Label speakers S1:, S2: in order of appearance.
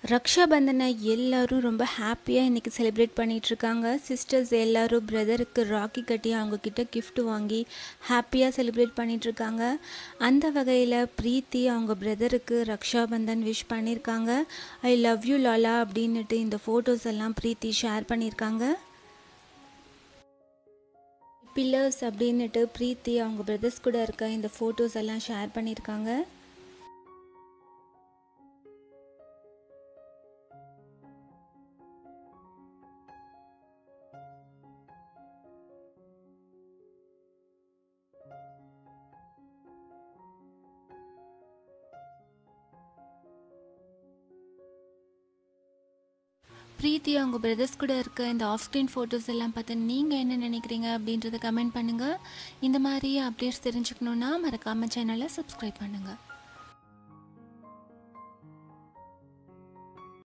S1: ரக்ஷாபந்தனை எல்லாரும் ரொம்ப ஹாப்பியாக இன்றைக்கி செலிப்ரேட் பண்ணிகிட்ருக்காங்க சிஸ்டர்ஸ் எல்லாரும் பிரதருக்கு ராக்கி கட்டி அவங்கக்கிட்ட கிஃப்ட் வாங்கி ஹாப்பியாக செலிப்ரேட் பண்ணிகிட்ருக்காங்க அந்த வகையில் ப்ரீத்தி அவங்க பிரதருக்கு ரக்ஷாபந்தன் விஷ் பண்ணியிருக்காங்க ஐ லவ் யூ லாலா அப்படின்னுட்டு இந்த ஃபோட்டோஸ் எல்லாம் ப்ரீத்தி ஷேர் பண்ணியிருக்காங்க பில்லர்ஸ் அப்படின்னுட்டு ப்ரீத்தி அவங்க பிரதர்ஸ் கூட இருக்க இந்த ஃபோட்டோஸ் எல்லாம் ஷேர் பண்ணியிருக்காங்க ப்ரீத்தி அவங்க பிரதர்ஸ் கூட இருக்க இந்த ஆஃப் ஸ்க்ரீன் ஃபோட்டோஸ் எல்லாம் பார்த்து நீங்கள் என்ன நினைக்கிறீங்க அப்படின்றத கமெண்ட் பண்ணுங்கள் இந்த மாதிரி அப்டேட்ஸ் தெரிஞ்சுக்கணுன்னா மறக்காமல் சேனலை சப்ஸ்கிரைப் பண்ணுங்கள்